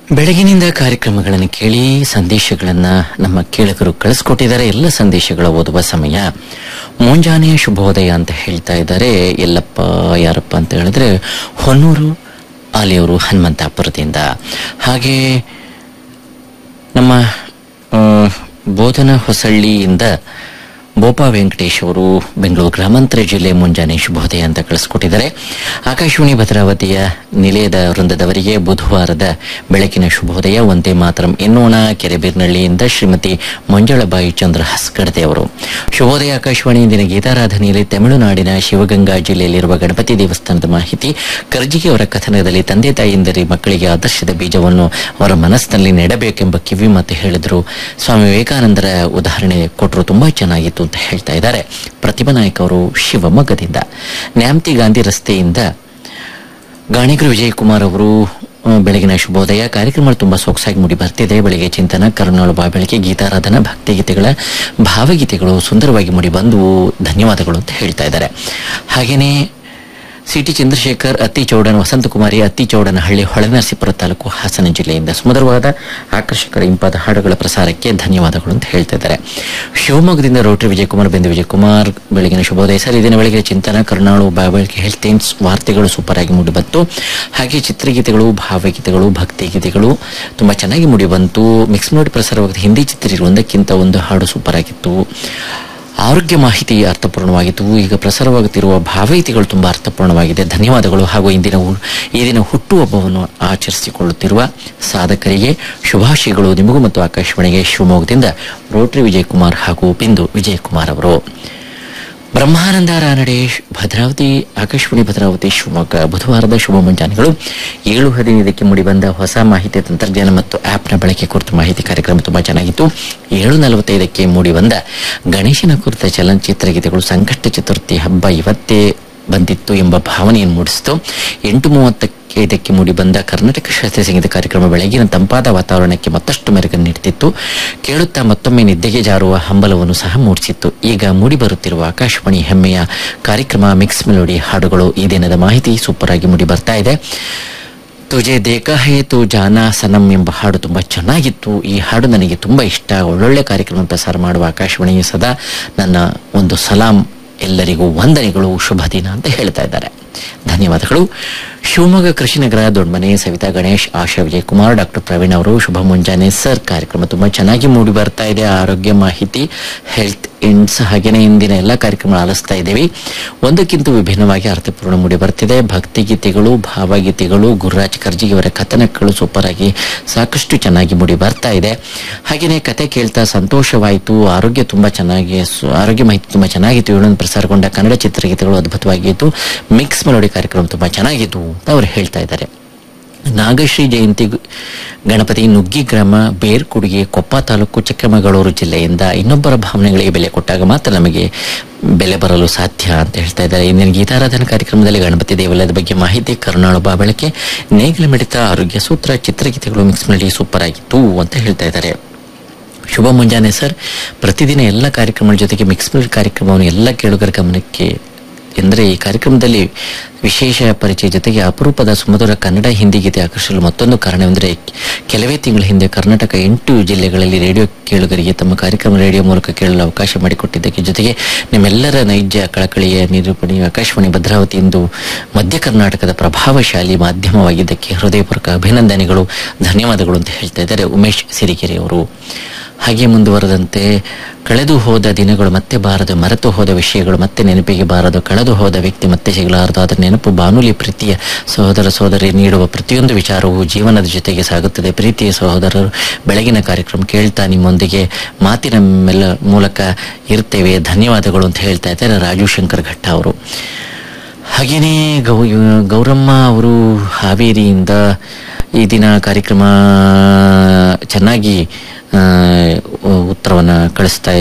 ಬೆಳಗಿನಿಂದ ಕಾರ್ಯಕ್ರಮಗಳನ್ನು ಕೇಳಿ ಸಂದೇಶಗಳನ್ನ ನಮ್ಮ ಕೇಳಕರು ಕಳಿಸ್ಕೊಟ್ಟಿದ್ದಾರೆ ಎಲ್ಲ ಸಂದೇಶಗಳ ಓದುವ ಸಮಯ ಮುಂಜಾನೆಯ ಶುಭೋದಯ ಅಂತ ಹೇಳ್ತಾ ಇದ್ದಾರೆ ಎಲ್ಲಪ್ಪ ಯಾರಪ್ಪ ಅಂತ ಹೇಳಿದ್ರೆ ಹೊನ್ನೂರು ಆಲಿಯವರು ಹನುಮಂತಾಪುರದಿಂದ ಹಾಗೆ ನಮ್ಮ ಆ, ಬೋಧನ ಹೊಸಳ್ಳಿಯಿಂದ ಬೋಪಾ ವೆಂಕಟೇಶ್ ಅವರು ಬೆಂಗಳೂರು ಗ್ರಾಮಾಂತರ ಜಿಲ್ಲೆ ಮುಂಜಾನೆ ಶುಭೋದಯ ಅಂತ ಕಳಿಸ್ಕೊಟ್ಟಿದ್ದಾರೆ ಆಕಾಶವಾಣಿ ಭದ್ರಾವತಿಯ ನಿಲಯದ ವೃಂದದವರಿಗೆ ಬುಧವಾರದ ಬೆಳಕಿನ ಶುಭೋದಯ ಒಂದೇ ಮಾತರಂ ಎನ್ನೋಣ ಕೆರೆಬೀರ್ನಳ್ಳಿಯಿಂದ ಶ್ರೀಮತಿ ಮಂಜಳಬಾಯಿ ಚಂದ್ರ ಹಸ್ಕಡದೆ ಅವರು ಶುಭೋದಯ ಆಕಾಶವಾಣಿ ಇಂದಿನ ಗೀತಾರಾಧನೆಯಲ್ಲಿ ತಮಿಳುನಾಡಿನ ಶಿವಗಂಗಾ ಜಿಲ್ಲೆಯಲ್ಲಿರುವ ಗಣಪತಿ ದೇವಸ್ಥಾನದ ಮಾಹಿತಿ ಕರ್ಜಿಗೆ ಅವರ ಕಥನದಲ್ಲಿ ತಂದೆ ತಾಯಿಯಿಂದಲೇ ಮಕ್ಕಳಿಗೆ ಆದರ್ಶದ ಬೀಜವನ್ನು ಅವರ ಮನಸ್ಸಿನಲ್ಲಿ ನೆಡಬೇಕೆಂಬ ಕಿವಿ ಮಾತು ಹೇಳಿದ್ರು ಸ್ವಾಮಿ ವಿವೇಕಾನಂದರ ಉದಾಹರಣೆ ಕೊಟ್ಟರು ತುಂಬಾ ಚೆನ್ನಾಗಿತ್ತು ಅಂತ ಹೇಳ್ತಾ ಇದ್ದಾರೆ ಪ್ರತಿಭಾ ನಾಯಕ್ ಅವರು ಶಿವಮೊಗ್ಗದಿಂದ ನ್ಯಾಮತಿ ಗಾಂಧಿ ರಸ್ತೆಯಿಂದ ಗಾಣಿಗರು ವಿಜಯಕುಮಾರ್ ಅವರು ಆ, ಬೆಳಗಿನ ಶುಭೋದಯ ಕಾರ್ಯಕ್ರಮ ತುಂಬಾ ಸೊಗಸಾಗಿ ಮೂಡಿ ಬರ್ತಿದೆ ಬೆಳಿಗ್ಗೆ ಚಿಂತನ ಕರುಣಾಳು ಬಾ ಬೆಳಗ್ಗೆ ಗೀತಾರಾಧನಾ ಭಕ್ತಿಗೀತೆಗಳ ಭಾವಗೀತೆಗಳು ಸುಂದರವಾಗಿ ಮೂಡಿ ಬಂದು ಧನ್ಯವಾದಗಳು ಅಂತ ಹೇಳ್ತಾ ಇದ್ದಾರೆ ಹಾಗೇನೇ ಸಿಟಿ ಚಂದ್ರಶೇಖರ್ ಅತ್ತಿಚೌಡನ್ ವಸಂತಕುಮಾರಿ ಅತ್ತಿಚೌಡನಹಳ್ಳಿ ಹೊಳೆನರಸೀಪುರ ತಾಲೂಕು ಹಾಸನ ಜಿಲ್ಲೆಯಿಂದ ಸುಮಧುರವಾದ ಆಕರ್ಷಕ ಇಂಪಾದ ಹಾಡುಗಳ ಪ್ರಸಾರಕ್ಕೆ ಧನ್ಯವಾದಗಳು ಅಂತ ಹೇಳ್ತಾ ಇದ್ದಾರೆ ಶಿವಮೊಗ್ಗದಿಂದ ರೋಟರಿ ವಿಜಯಕುಮಾರ್ ಬೆಂದು ವಿಜಯಕುಮಾರ್ ಬೆಳಗಿನ ಶುಭೋದಯ ಸರ್ ಇದನ್ನ ಬೆಳಗ್ಗೆ ಚಿಂತನ ಕರುಣಾಳು ಬಾಬಳಿಕೆ ಹೆಲ್ತ್ ಏನ್ಸ್ ವಾರ್ತೆಗಳು ಸೂಪರ್ ಆಗಿ ಮೂಡಿ ಬಂತು ಹಾಗೆ ಚಿತ್ರಗೀತೆಗಳು ಭಾವಗೀತೆಗಳು ಭಕ್ತಿಗೀತೆಗಳು ತುಂಬಾ ಚೆನ್ನಾಗಿ ಮೂಡಿ ಬಂತು ಮಿಕ್ಸ್ ನೋಡಿ ಪ್ರಸಾರವಾದ ಹಿಂದಿ ಚಿತ್ರಗಳು ಒಂದಕ್ಕಿಂತ ಒಂದು ಹಾಡು ಸೂಪರ್ ಆಗಿತ್ತು ಆರೋಗ್ಯ ಮಾಹಿತಿ ಅರ್ಥಪೂರ್ಣವಾಗಿತ್ತು ಈಗ ಪ್ರಸಾರವಾಗುತ್ತಿರುವ ಭಾವಗೀತೆಗಳು ತುಂಬಾ ಅರ್ಥಪೂರ್ಣವಾಗಿದೆ ಧನ್ಯವಾದಗಳು ಹಾಗೂ ಇಂದಿನ ಹು- ಈ ದಿನ ಹುಟ್ಟುಹಬ್ಬವನ್ನು ಆಚರಿಸಿಕೊಳ್ಳುತ್ತಿರುವ ಸಾಧಕರಿಗೆ ಶುಭಾಶಯಗಳು ನಿಮಗೂ ಮತ್ತು ಆಕಾಶವಾಣಿಗೆ ಶಿವಮೊಗ್ಗದಿಂದ ರೋಟರಿ ವಿಜಯಕುಮಾರ್ ಹಾಗೂ ಬಿಂದು ವಿಜಯಕುಮಾರ್ ಅವರು ಬ್ರಹ್ಮಾನಂದ ರಾನಡೆ ಭದ್ರಾವತಿ ಆಕಾಶವಾಣಿ ಭದ್ರಾವತಿ ಶಿವಮೊಗ್ಗ ಬುಧವಾರದ ಶುಭ ಮುಂಜಾನೆಗಳು ಏಳು ಹದಿನೈದಕ್ಕೆ ಮೂಡಿಬಂದ ಹೊಸ ಮಾಹಿತಿ ತಂತ್ರಜ್ಞಾನ ಮತ್ತು ಆಪ್ನ ಬಳಕೆ ಕುರಿತು ಮಾಹಿತಿ ಕಾರ್ಯಕ್ರಮ ತುಂಬಾ ಚೆನ್ನಾಗಿತ್ತು ಏಳು ನಲವತ್ತೈದಕ್ಕೆ ಮೂಡಿಬಂದ ಗಣೇಶನ ಕುರಿತ ಚಲನಚಿತ್ರ ಗೀತೆಗಳು ಸಂಕಷ್ಟ ಚತುರ್ಥಿ ಹಬ್ಬ ಇವತ್ತೇ ಬಂದಿತ್ತು ಎಂಬ ಭಾವನೆಯನ್ನು ಮೂಡಿಸಿತು ಎಂಟು ಮೂವತ್ತಕ್ಕೆ ಇದಕ್ಕೆ ಮೂಡಿಬಂದ ಕರ್ನಾಟಕ ಶಾಸ್ತ್ರೀಯ ಸಂಗೀತ ಕಾರ್ಯಕ್ರಮ ಬೆಳಗಿನ ತಂಪಾದ ವಾತಾವರಣಕ್ಕೆ ಮತ್ತಷ್ಟು ಮೆರುಗನ್ನು ನೀಡುತ್ತಿತ್ತು ಕೇಳುತ್ತಾ ಮತ್ತೊಮ್ಮೆ ನಿದ್ದೆಗೆ ಜಾರುವ ಹಂಬಲವನ್ನು ಸಹ ಮೂಡಿಸಿತ್ತು ಈಗ ಮೂಡಿ ಬರುತ್ತಿರುವ ಆಕಾಶವಾಣಿ ಹೆಮ್ಮೆಯ ಕಾರ್ಯಕ್ರಮ ಮಿಕ್ಸ್ ಮೆಲೋಡಿ ಹಾಡುಗಳು ಈ ದಿನದ ಮಾಹಿತಿ ಸೂಪರ್ ಆಗಿ ಮೂಡಿ ಬರ್ತಾ ಇದೆ ತುಜೆ ದೇಕ ಹೇ ತು ಜಾನ ಸನಂ ಎಂಬ ಹಾಡು ತುಂಬಾ ಚೆನ್ನಾಗಿತ್ತು ಈ ಹಾಡು ನನಗೆ ತುಂಬಾ ಇಷ್ಟ ಒಳ್ಳೊಳ್ಳೆ ಕಾರ್ಯಕ್ರಮ ಪ್ರಸಾರ ಮಾಡುವ ಆಕಾಶವಾಣಿಗೆ ಸದಾ ನನ್ನ ಒಂದು ಸಲಾಂ ಎಲ್ಲರಿಗೂ ವಂದನೆಗಳು ಶುಭ ದಿನ ಅಂತ ಹೇಳ್ತಾ ಇದ್ದಾರೆ ಧನ್ಯವಾದಗಳು ಶಿವಮೊಗ್ಗ ಕೃಷಿನಗರ ದೊಡ್ಡಮನೆ ಸವಿತಾ ಗಣೇಶ್ ಆಶಾ ವಿಜಯಕುಮಾರ್ ಡಾಕ್ಟರ್ ಪ್ರವೀಣ್ ಅವರು ಶುಭ ಮುಂಜಾನೆ ಸರ್ ಕಾರ್ಯಕ್ರಮ ತುಂಬಾ ಚೆನ್ನಾಗಿ ಮೂಡಿ ಬರ್ತಾ ಇದೆ ಆರೋಗ್ಯ ಮಾಹಿತಿ ಹೆಲ್ತ್ ಇಂಡ್ಸ್ ಹಾಗೇನೆ ಇಂದಿನ ಎಲ್ಲ ಕಾರ್ಯಕ್ರಮ ಆಲಿಸ್ತಾ ಇದ್ದೇವೆ ಒಂದಕ್ಕಿಂತ ವಿಭಿನ್ನವಾಗಿ ಅರ್ಥಪೂರ್ಣ ಮೂಡಿ ಬರ್ತಿದೆ ಭಕ್ತಿಗೀತೆಗಳು ಭಾವಗೀತೆಗಳು ಗುರುರಾಜ್ ಕರ್ಜಿಗೆ ಅವರ ಕಥನಗಳು ಸೂಪರ್ ಆಗಿ ಸಾಕಷ್ಟು ಚೆನ್ನಾಗಿ ಮೂಡಿ ಬರ್ತಾ ಇದೆ ಹಾಗೇನೆ ಕತೆ ಕೇಳ್ತಾ ಸಂತೋಷವಾಯಿತು ಆರೋಗ್ಯ ತುಂಬಾ ಚೆನ್ನಾಗಿ ಸು- ಆರೋಗ್ಯ ಮಾಹಿತಿ ತುಂಬಾ ಚೆನ್ನಾಗಿತ್ತು ಏಳೊಂದು ಪ್ರಸಾರಗೊಂಡ ಕನ್ನಡ ಚಿತ್ರಗೀತೆಗಳು ಅದ್ಭುತವಾಗಿತ್ತು ಮಿಕ್ಸ್ ಮೆಲೋಡಿ ಕಾರ್ಯಕ್ರಮ ತುಂಬಾ ಚೆನ್ನಾಗಿತ್ತು ಅಂತ ಅವರು ಹೇಳ್ತಾ ಇದ್ದಾರೆ ನಾಗಶ್ರೀ ಜಯಂತಿ ಗು- ಗಣಪತಿ ನುಗ್ಗಿ ಗ್ರಾಮ ಬೇರ್ಕುಡಿಗೆ ಕೊಪ್ಪ ತಾಲೂಕು ಚಿಕ್ಕಮಗಳೂರು ಜಿಲ್ಲೆಯಿಂದ ಇನ್ನೊಬ್ಬರ ಭಾವನೆಗಳಿಗೆ ಬೆಲೆ ಕೊಟ್ಟಾಗ ಮಾತ್ರ ನಮಗೆ ಬೆಲೆ ಬರಲು ಸಾಧ್ಯ ಅಂತ ಹೇಳ್ತಾ ಇದ್ದಾರೆ ಇಂದಿನ ಗೀತಾರಾಧನಾ ಕಾರ್ಯಕ್ರಮದಲ್ಲಿ ಗಣಪತಿ ದೇವಾಲಯದ ಬಗ್ಗೆ ಮಾಹಿತಿ ಕರುಣಾಳು ಬಾಬಳಕೆ ನೇಗಿಲ ಮಿಡಿತ ಆರೋಗ್ಯ ಸೂತ್ರ ಚಿತ್ರಗೀತೆಗಳು ಮಿಕ್ಸ್ ಮಾಡಿ ಸೂಪರ್ ಆಗಿತ್ತು ಅಂತ ಹೇಳ್ತಾ ಇದ್ದಾರೆ ಶುಭ ಮುಂಜಾನೆ ಸರ್ ಪ್ರತಿದಿನ ಎಲ್ಲ ಕಾರ್ಯಕ್ರಮಗಳ ಜೊತೆಗೆ ಮಿಕ್ಸ್ ಮಿಲ್ ಕಾರ್ಯಕ್ರಮವನ್ನು ಎಲ್ಲ ಕೇಳುಗರ ಗಮನಕ್ಕೆ ಎಂದರೆ ಈ ಕಾರ್ಯಕ್ರಮದಲ್ಲಿ ವಿಶೇಷ ಪರಿಚಯ ಜೊತೆಗೆ ಅಪರೂಪದ ಸುಮಧುರ ಕನ್ನಡ ಹಿಂದಿ ಗೀತೆ ಆಕರ್ಷಿಸಲು ಮತ್ತೊಂದು ಕಾರಣವೆಂದರೆ ಕೆಲವೇ ತಿಂಗಳ ಹಿಂದೆ ಕರ್ನಾಟಕ ಎಂಟು ಜಿಲ್ಲೆಗಳಲ್ಲಿ ರೇಡಿಯೋ ಕೇಳುಗರಿಗೆ ತಮ್ಮ ಕಾರ್ಯಕ್ರಮ ರೇಡಿಯೋ ಮೂಲಕ ಕೇಳಲು ಅವಕಾಶ ಮಾಡಿಕೊಟ್ಟಿದ್ದಕ್ಕೆ ಜೊತೆಗೆ ನಿಮ್ಮೆಲ್ಲರ ನೈಜ ಕಳಕಳಿಯ ನಿರೂಪಣೆಯು ಆಕಾಶವಾಣಿ ಭದ್ರಾವತಿ ಎಂದು ಮಧ್ಯ ಕರ್ನಾಟಕದ ಪ್ರಭಾವಶಾಲಿ ಮಾಧ್ಯಮವಾಗಿದ್ದಕ್ಕೆ ಹೃದಯಪೂರ್ವಕ ಅಭಿನಂದನೆಗಳು ಧನ್ಯವಾದಗಳು ಅಂತ ಹೇಳ್ತಾ ಇದ್ದಾರೆ ಉಮೇಶ್ ಸಿರಿಗೆರೆ ಅವರು ಹಾಗೆ ಮುಂದುವರೆದಂತೆ ಕಳೆದು ಹೋದ ದಿನಗಳು ಮತ್ತೆ ಬಾರದು ಮರೆತು ಹೋದ ವಿಷಯಗಳು ಮತ್ತೆ ನೆನಪಿಗೆ ಬಾರದು ಕಳೆದು ಹೋದ ವ್ಯಕ್ತಿ ಮತ್ತೆ ಸಿಗಲಾರದು ಅದರ ನೆನಪು ಬಾನುಲಿ ಪ್ರೀತಿಯ ಸಹೋದರ ಸಹೋದರಿ ನೀಡುವ ಪ್ರತಿಯೊಂದು ವಿಚಾರವು ಜೀವನದ ಜೊತೆಗೆ ಸಾಗುತ್ತದೆ ಪ್ರೀತಿಯ ಸಹೋದರರು ಬೆಳಗಿನ ಕಾರ್ಯಕ್ರಮ ಕೇಳ್ತಾ ನಿಮ್ಮೊಂದಿಗೆ ಮಾತಿನ ಮೆಲ್ಲ ಮೂಲಕ ಇರ್ತೇವೆ ಧನ್ಯವಾದಗಳು ಅಂತ ಹೇಳ್ತಾ ಇದ್ದಾರೆ ರಾಜು ಶಂಕರ್ ಘಟ್ಟ ಅವರು ಹಾಗೇನೇ ಗೌ ಗೌರಮ್ಮ ಅವರು ಹಾವೇರಿಯಿಂದ ಈ ದಿನ ಕಾರ್ಯಕ್ರಮ ಚೆನ್ನಾಗಿ ಆ, ಉತ್ತರವನ್ನ ಕಳಿಸ್ತಾ ಇದ್ದಾರೆ ಹಾಗೇನೆ ಈ ದಿನ ಕಾರ್ಯಕ್ರಮ ತುಂಬಾ ಚೆನ್ನಾಗಿ ಮೂಡಿ ಬರ್ತಾ ಇತ್ತು ಅಂತ ಅವರು ಹೇಳ್ತಾ ಇದ್ದಾರೆ.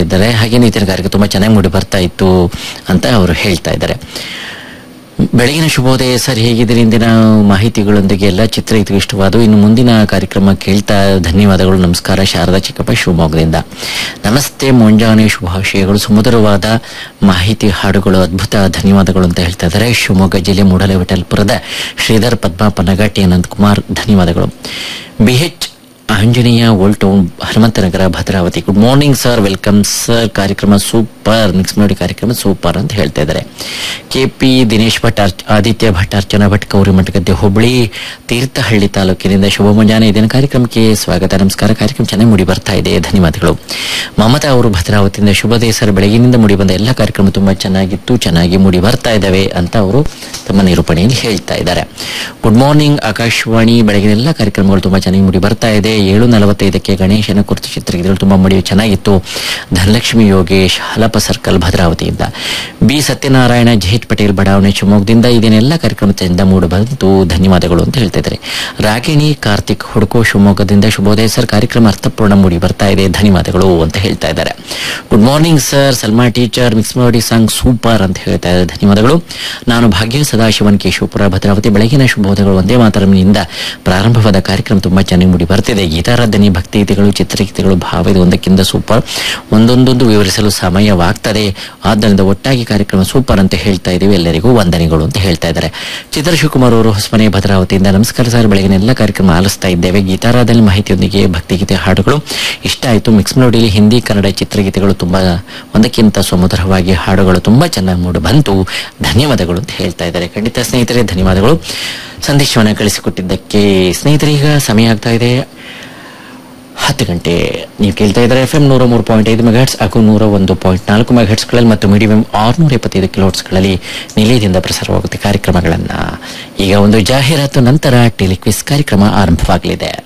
ಬೆಳಗಿನ ಶುಭೋದಯ ಸರ್ ಹೇಗಿದ್ದೀರಿ ಇಂದಿನ ಮಾಹಿತಿಗಳೊಂದಿಗೆ ಎಲ್ಲ ಚಿತ್ರ ಇದು ಇಷ್ಟವಾದವು ಇನ್ನು ಮುಂದಿನ ಕಾರ್ಯಕ್ರಮ ಕೇಳ್ತಾ ಧನ್ಯವಾದಗಳು ನಮಸ್ಕಾರ ಶಾರದಾ ಚಿಕ್ಕಪ್ಪ ಶಿವಮೊಗ್ಗದಿಂದ ನಮಸ್ತೆ ಮುಂಜಾನೆ ಶುಭಾಶಯಗಳು ಸುಮಧುರವಾದ ಮಾಹಿತಿ ಹಾಡುಗಳು ಅದ್ಭುತ ಧನ್ಯವಾದಗಳು ಅಂತ ಹೇಳ್ತಾ ಇದ್ದಾರೆ ಶಿವಮೊಗ್ಗ ಜಿಲ್ಲೆ ಮೂಡಲ ವಿಠಲ್ಪುರದ ಶ್ರೀಧರ್ ಪದ್ಮ ಪನ್ನಗಟ್ಟಿ ಅನಂತ್ ಕುಮಾರ್ ಧನ್ಯವಾದಗಳು B H Anjaneya old town Hanumanthanagar Bhadravathi good morning sir welcome sir ಕಾರ್ಯಕ್ರಮ ಸೂಪರ್ ಮಿಕ್ಸ್ ಮಾಡಿ ಕಾರ್ಯಕ್ರಮ ಸೂಪರ್ ಅಂತ ಹೇಳ್ತಾ ಇದ್ದಾರೆ ಕೆಪಿ ದಿನೇಶ್ ಭಟ್ ಅರ್ಚ್- ಆದಿತ್ಯ ಭಟ್ ಅರ್ಚನಾ ಭಟ್ ಕೌರಿಮಠ ಗದ್ದೆ ಹುಬ್ಬಳ್ಳಿ ತೀರ್ಥಹಳ್ಳಿ ತಾಲೂಕಿನಿಂದ ಶುಭ ಮುಂಜಾನೆ ಇದನ್ನ ಕಾರ್ಯಕ್ರಮಕ್ಕೆ ಸ್ವಾಗತ ನಮಸ್ಕಾರ ಕಾರ್ಯಕ್ರಮ ಚೆನ್ನಾಗಿ ಮೂಡಿ ಬರ್ತಾ ಇದೆ ಧನ್ಯವಾದಗಳು ಮಮತಾ ಅವರು ಭದ್ರಾವತಿಯಿಂದ ಶುಭೋದಯ ಸರ್ ಬೆಳಗಿನಿಂದ ಮೂಡಿ ಬಂದ ಎಲ್ಲ ಕಾರ್ಯಕ್ರಮ ತುಂಬಾ ಚೆನ್ನಾಗಿತ್ತು ಚೆನ್ನಾಗಿ ಮೂಡಿ ಬರ್ತಾ ಇದ್ದಾವೆ ಅಂತ ಅವರು ತಮ್ಮ ನಿರೂಪಣೆಯಲ್ಲಿ ಹೇಳ್ತಾ ಇದ್ದಾರೆ ಗುಡ್ ಮಾರ್ನಿಂಗ್ ಆಕಾಶವಾಣಿ ಬೆಳಗಿನ ಎಲ್ಲ ಕಾರ್ಯಕ್ರಮಗಳು ತುಂಬಾ ಚೆನ್ನಾಗಿ ಮೂಡಿ ಬರ್ತಾ ಇದೆ ಏಳು ನಲವತ್ತೈದಕ್ಕೆ ಗಣೇಶನ ಕುರಿತು ಚಿತ್ರಗೀತೆಗಳು ತುಂಬಾ ಮೂಡಿ ಚೆನ್ನಾಗಿತ್ತು ಧನಲಕ್ಷ್ಮಿ ಯೋಗೇಶ್ ಹಲಪ ಸರ್ಕಲ್ ಭದ್ರಾವತಿಯಿಂದ ಬಿ ಸತ್ಯನಾರಾಯಣ ಜೆಹೆಚ್ ಪಟೇಲ್ ಬಡಾವಣೆ ಶಿವಮೊಗ್ಗದಿಂದ ಇದನ್ನೆಲ್ಲ ಕಾರ್ಯಕ್ರಮ ಚಂದ ಮೂಡಿ ಬಂತು ಧನ್ಯವಾದಗಳು ಅಂತ ಹೇಳ್ತಾ ಇದ್ದಾರೆ ರಾಗಿಣಿ ಕಾರ್ತಿಕ್ ಹುಡುಕೋ ಶಿವಮೊಗ್ಗದಿಂದ ಶುಭೋದಯ ಸರ್ ಕಾರ್ಯಕ್ರಮ ಅರ್ಥಪೂರ್ಣ ಮೂಡಿ ಬರ್ತಾ ಇದೆ ಧನ್ಯವಾದಗಳು ಅಂತ ಹೇಳ್ತಾ ಇದ್ದಾರೆ good morning sir Salma teacher mix ಮಾಡಿ ಸಾಂಗ್ ಸೂಪರ್ ಅಂತ ಹೇಳ್ತಾ ಇದ್ದಾರೆ ಧನ್ಯವಾದಗಳು ನಾನು ಭಾಗ್ಯ ಸದಾಶಿವನ್ ಕೇಶವಪುರ ಭದ್ರಾವತಿ ಬೆಳಗಿನ ಶುಭೋದಯಗಳು ಒಂದೇ ಮಾತರಮಿನಿಂದ ಪ್ರಾರಂಭವಾದ ಕಾರ್ಯಕ್ರಮ ತುಂಬಾ ಚೆನ್ನಾಗಿ ಮೂಡಿ ಬರ್ತಿದೆ ಗೀತಾರಾಧನೆ ಭಕ್ತಿಗೀತೆಗಳು ಚಿತ್ರಗೀತೆಗಳು ಭಾವದ ಒಂದಕ್ಕಿಂತ ಸೂಪರ್ ಒಂದೊಂದೊಂದು ವಿವರಿಸಲು ಸಮಯವಾಗ್ತದೆ ಆದ್ದರಿಂದ ಒಟ್ಟಾಗಿ ಕಾರ್ಯಕ್ರಮ ಸೂಪರ್ ಅಂತ ಹೇಳ್ತಾ ಇದೀವಿ ಎಲ್ಲರಿಗೂ ವಂದನೆಗಳು ಅಂತ ಹೇಳ್ತಾ ಇದ್ದಾರೆ ಚಿತ್ರ ಶಿವಕುಮಾರ್ ಅವರು ಹೊಸಮನೆ ಭದ್ರಾವತಿಯಿಂದ ನಮಸ್ಕಾರ ಸರ್ ಬೆಳಗಿನ ಎಲ್ಲ ಕಾರ್ಯಕ್ರಮ ಆಲಿಸ್ತಾ ಇದ್ದೇವೆ ಗೀತಾರಾಧನೆ ಮಾಹಿತಿಯೊಂದಿಗೆ ಭಕ್ತಿಗೀತೆ ಹಾಡುಗಳು ಇಷ್ಟ ಆಯಿತು ಮಿಕ್ಸ್ ಮೆಲೋಡಿಯಲ್ಲಿ ಹಿಂದಿ ಕನ್ನಡ ಚಿತ್ರಗೀತೆಗಳು ತುಂಬಾ ಒಂದಕ್ಕಿಂತ ಸುಮಧುರವಾಗಿ ಹಾಡುಗಳು ತುಂಬಾ ಚೆನ್ನಾಗಿ ಮೂಡಿ ಬಂತು ಧನ್ಯವಾದಗಳು ಅಂತ ಹೇಳ್ತಾ ಇದ್ದಾರೆ ಖಂಡಿತ ಸ್ನೇಹಿತರೆ ಧನ್ಯವಾದಗಳು ಸಂದೇಶವನ್ನು ಕಳಿಸಿಕೊಟ್ಟಿದ್ದಕ್ಕೆ ಸ್ನೇಹಿತರೀಗ ಸಮಯ ಆಗ್ತಾ ಇದೆ ಹತ್ತು ಗಂಟೆ ನೀವು ಕೇಳ್ತಾ ಇದ್ದಾರೆ ಎಫ್ ಎಂ ನೂರ ಮೂರು ಪಾಯಿಂಟ್ ಐದು ಮೆಗಾಟ್ಸ್ ಹಾಗೂ ನೂರ ಒಂದು ಪಾಯಿಂಟ್ ನಾಲ್ಕು ಮೆಗಾಟ್ಸ್ಗಳಲ್ಲಿ ಮತ್ತು ಮೀಡಿಯಂ ಆರುನೂರ ಎಪ್ಪತ್ತೈದು ಕಿಲೋಟ್ಸ್ಗಳಲ್ಲಿ ನಿಲಯದಿಂದ ಪ್ರಸಾರವಾಗುತ್ತೆ ಕಾರ್ಯಕ್ರಮಗಳನ್ನ ಈಗ ಒಂದು ಜಾಹೀರಾತು ನಂತರ ಟೆಲಿಕ್ವಿಸ್ ಕಾರ್ಯಕ್ರಮ ಆರಂಭವಾಗಲಿದೆ